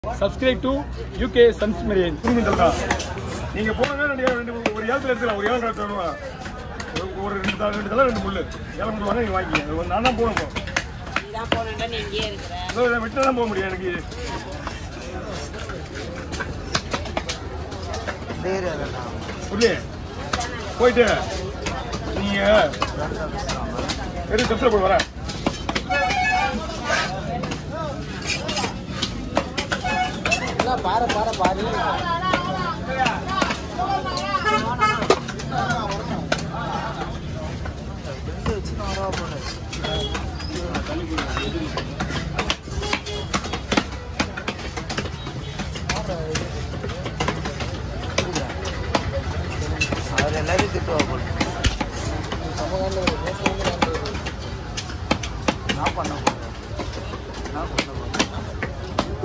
Subscribe to யூகே சன்ஸ் மெரியன் புரிஞ்சுட்டா நீங்க போனவே ரெண்டு ரெண்டு ஒரு ஏலத்துல எடுத்துக்கலாம் ஒரு ஏலம் காலத்து வருவா ஒரு ரெண்டு தலை ரெண்டு தலை ரெண்டு முள்ளு ஏலம் கொண்டு வாங்க நீங்க வாங்கிக்க ஒரு நான் தான் போகணும் இப்போ நீதான் போனேன்டா நீ இங்கேயே இருக்கிற இதோ இதை விட்டு தான் போக முடியும் எனக்கு புரியல போயிட்டு நீங்க வெறும் ஸ்டெப்ஸில் போய் வரேன் பாரு பாரு பாரு அவர் எல்லாரையும் திட்டுவா போல நான் பண்ண போறேன் நான் பண்ண போறேன்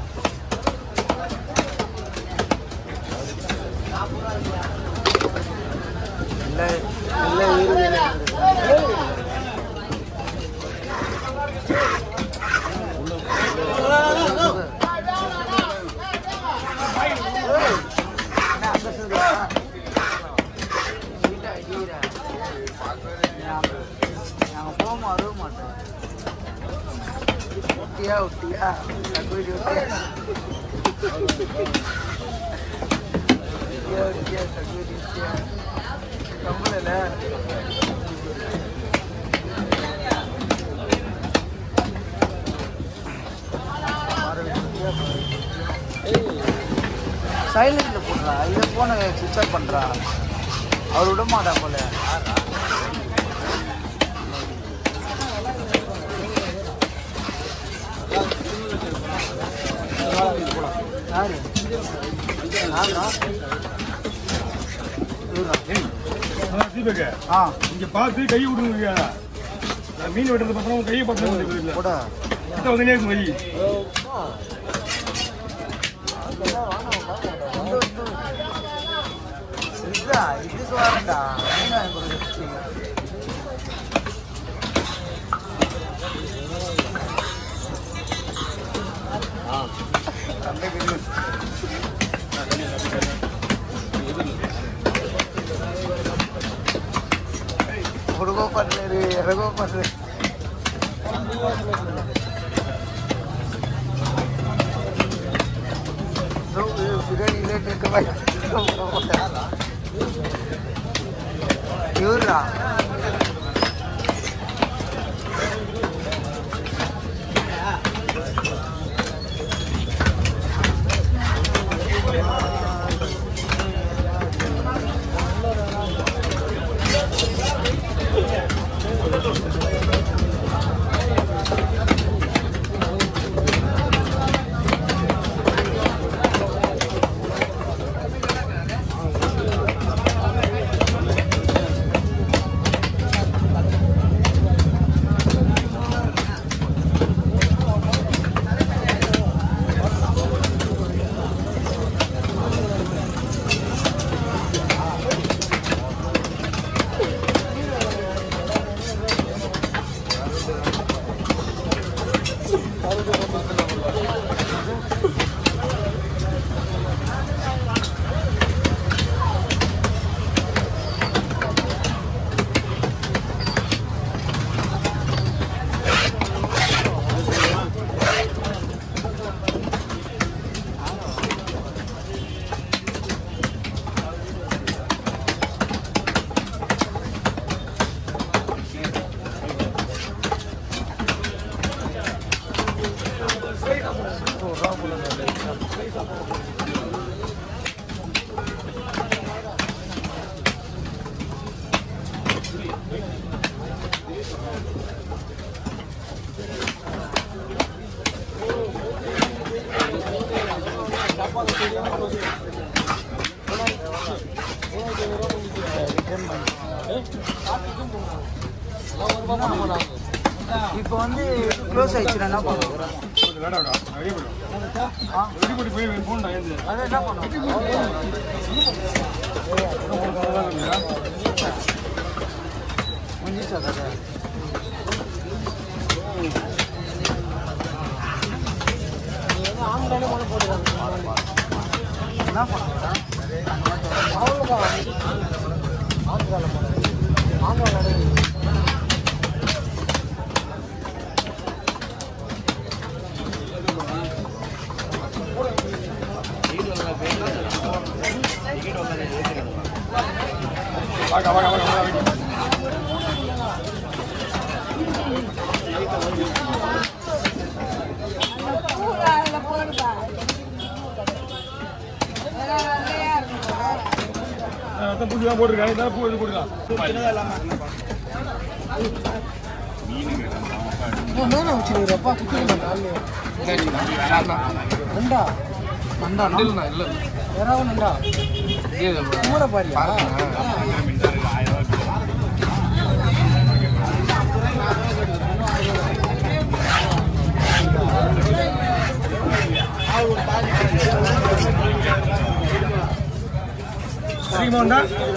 இல்லை இல்லை இருக்கு என்ன அங்கே சொல்றா நாங்கள் போகாம வரவே மாட்டோம் ஒட்டியா ஒட்டியா தகுதி ஒட்டியா ஒட்டியா ஒட்டியா தகுதி ஒட்டியா கம்பளல சைலண்ட்ல போடுறா இதை போன சுவிச் ஆஃப் பண்றா அவர் விட மாட்டா போல யாரு யாருடா? இவரா? அதான் தீபக்கு ஆ இங்க பார்த்து கை விடுங்க நான் மீன் வெட்டுறது பார்த்தா கையை பார்த்து இல்லை போடா கிட்ட வந்துனே இருக்கும் கை இதுடா, இதுக்கு வரேன்டா மீன் வாங்கி கொடுக்குறதுக்கு. ಹುಡುಗೋ ಪಡ್ಲೆ ರೀ ಎಡಗೋ ಪಡ್ಲೆ ಬಿರಿಯಾನಿ ಇಲ್ಲೇ ಇವ್ರಾ இப்போ வந்து க்ளோஸ் ஆயிடுச்சுன்னா என்ன பண்ணுவோம் கொஞ்சம் லேட் ஆகும் நிறைய போயிடும் ஆ ரெடி பண்ணி போய் ஃபோன் நான் எழுந்து அதை என்ன பண்ணுவோம் முடிஞ்சிச்சா கதை ஆம்பளை மொழி போட்டுருக்காங்க என்ன பண்ணுறா அவ்வளோதான் ஆந்திராவில் போனது ஆந்திராவில் வாங்க வாங்க வாங்க வாங்க அதான் பூஜை தான் போட்டிருக்காங்க இதான் பூ இது போட்டுக்கலாம் மேலே வச்சுருக்கிறப்பா குத்தி ரெண்டா மண்டா இல்லை இல்லை யாராவது ரெண்டா மூட பாரியா சீக்கிரமா வந்தா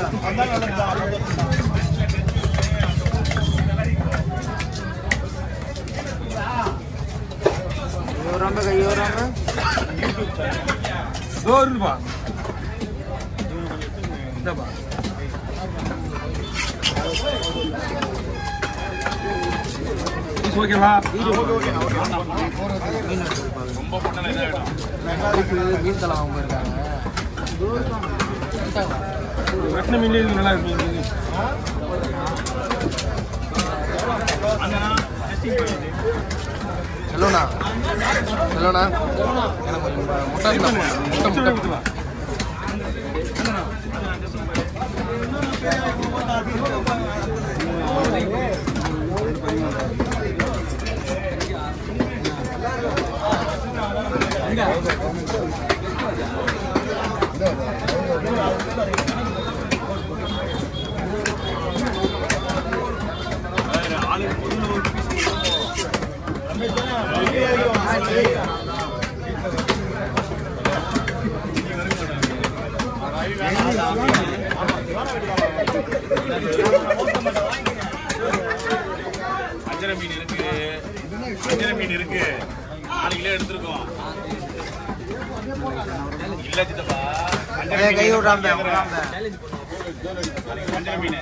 கையோராம கையோராம இதோ இருக்குப்பா இந்தாப்பா பீஸ் ஓகேவா மீன் தலை வாங்க போயிருக்காங்க ரத்ன மீன் இது நல்லா இருக்கு மீன் இது. செல்லுண்ணா செல்லுண்ணா எனக்கு கொஞ்சம் முட்டை இருந்தா போதும். முட்டை வச்சு விட முட்டை கொடுத்துடலாம். அஞ்சரை மீன் இருக்கு அஞ்சரை மீன் இருக்கு நாலு கிலோ எடுத்திருக்கோம் இல்ல சித்தப்பா அஞ்சரை ஏய், மீன் கை விடாம கேக்குறேன். விடாம அஞ்சரை மீன்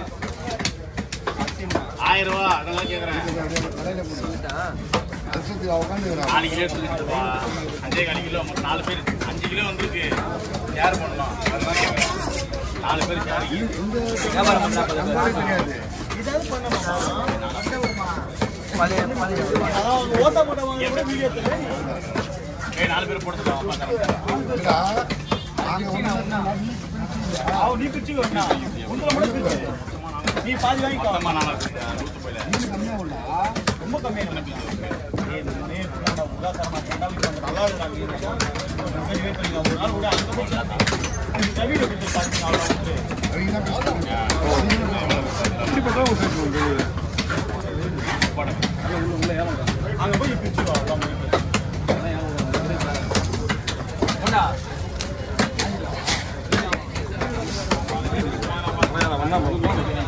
ஆயிரம் ரூபா அதெல்லாம் கேக்குறேன் நாலு கிலோ எடுத்துருக்கு சித்தப்பா அஞ்சே காலு கிலோ மொத்தம் நாலு பேர் அஞ்சு கிலோ வந்திருக்கு யார் பண்ணலாம் அதெல்லாம் கேக்குறேன் நாலு பேர் யாரு பழைய பழைய ஏய் நாலு பேர் போட்டுக்கலாம் பார்க்கறேன் மொத்தமா நாலு பேர் நூத்து போயில இப்படி பார்த்தா ஒரு size உங்களுக்கு. வேணாம், வேணாம், வேணாம்.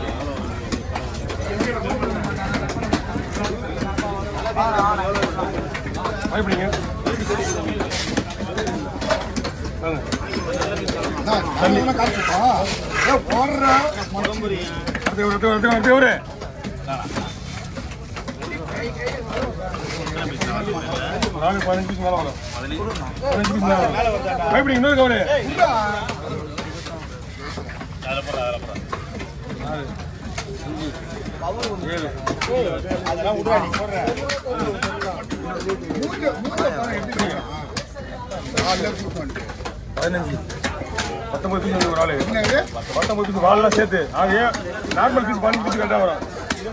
பயப்படுங்க வாங்க. தண்ணி. அடுத்து ஒரு, அடுத்து ஒரு, அடுத்து ஒரு, அடுத்து ஒரு. ஒரு ஆளு பதினஞ்சு பீஸ் மேல வரும். பதினஞ்சு பீஸ் மேல வரும். பயப்படுங்க, இன்னொரு கவரு. அதில் போடுறேன் அதில் போடுறேன் ஆறு, அஞ்சு, ஏழு. பதினஞ்சு பத்தொன்பது பீஸ் வந்து ஒரு ஆளு பத்தொன்பது பீஸ் வாழலாம் சேர்த்து ஆக நார்மல் பீஸ் பதினஞ்சு பீஸ் கரெக்டாக வரும்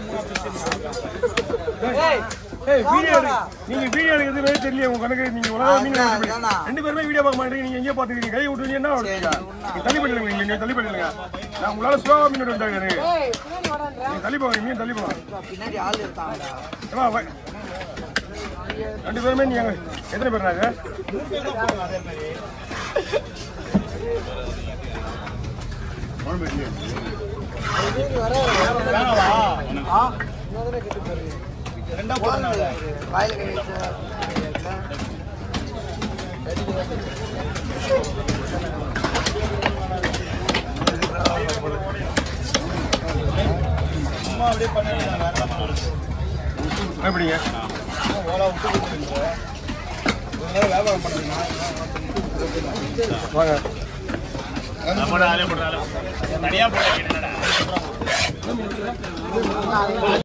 ஏய், வீடியோ எடு. நீங்க வீடியோ எடுக்கிறது வேற தெரியல உங்க கணக்கு நீங்க உலக மீன் ஆ, எடுத்து அதானா. ரெண்டு பேருமே வீடியோ பார்க்க மாட்டீங்க நீங்க எங்கேயோ பாத்துக்கிறீங்க கை விட்டுறீங்க என்ன பண்ணுறீங்க நீங்க தள்ளி பண்ணிடுங்க நீங்க தள்ளி பண்ணிடுங்க நான் உங்களால ஸ்லோவா மீன் எடுத்தாங்க எனக்கு நீங்க தள்ளி போங்க மீன் தள்ளி போங்க பின்னாடி ஆள் இருக்காங்கடா ஏம்மா, வ- ரெண்டு பேருமே நீங்க எத்தனை பேர் நாங்க வாயில கை வச்சு எப்படிங்க வாங்க அதை போட, அதை போட, அதை போட. தனியா போட என்னடா